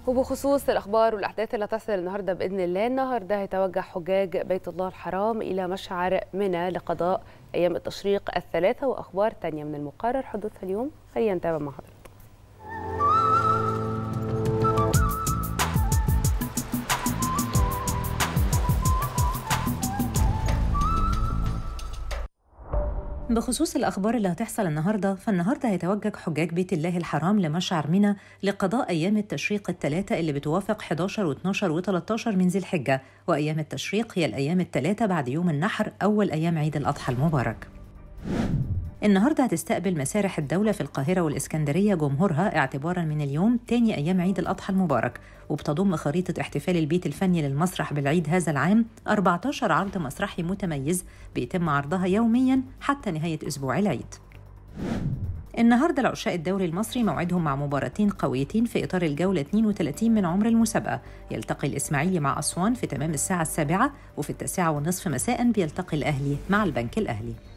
وبخصوص الاخبار والاحداث اللي هتحصل النهارده باذن الله النهارده هيتوجه حجاج بيت الله الحرام الى مشعر منى لقضاء ايام التشريق الثلاثه واخبار تانية من المقرر حدوثها اليوم خلينا نتابع مع حضرتك بخصوص الأخبار اللي هتحصل النهاردة فالنهاردة هيتوجه حجاج بيت الله الحرام لمشعر منى لقضاء أيام التشريق الثلاثة اللي بتوافق 11 و12 و13 من ذي الحجة وأيام التشريق هي الأيام الثلاثة بعد يوم النحر أول أيام عيد الأضحى المبارك النهارده هتستقبل مسارح الدولة في القاهرة والإسكندرية جمهورها اعتبارا من اليوم تاني أيام عيد الأضحى المبارك وبتضم خريطة احتفال البيت الفني للمسرح بالعيد هذا العام 14 عرض مسرحي متميز بيتم عرضها يوميا حتى نهاية أسبوع العيد النهارده العشاء الدوري المصري موعدهم مع مباراتين قويتين في اطار الجوله 32 من عمر المسابقه، يلتقي الاسماعيلي مع اسوان في تمام الساعه السابعه وفي التاسعه والنصف مساء بيلتقي الاهلي مع البنك الاهلي.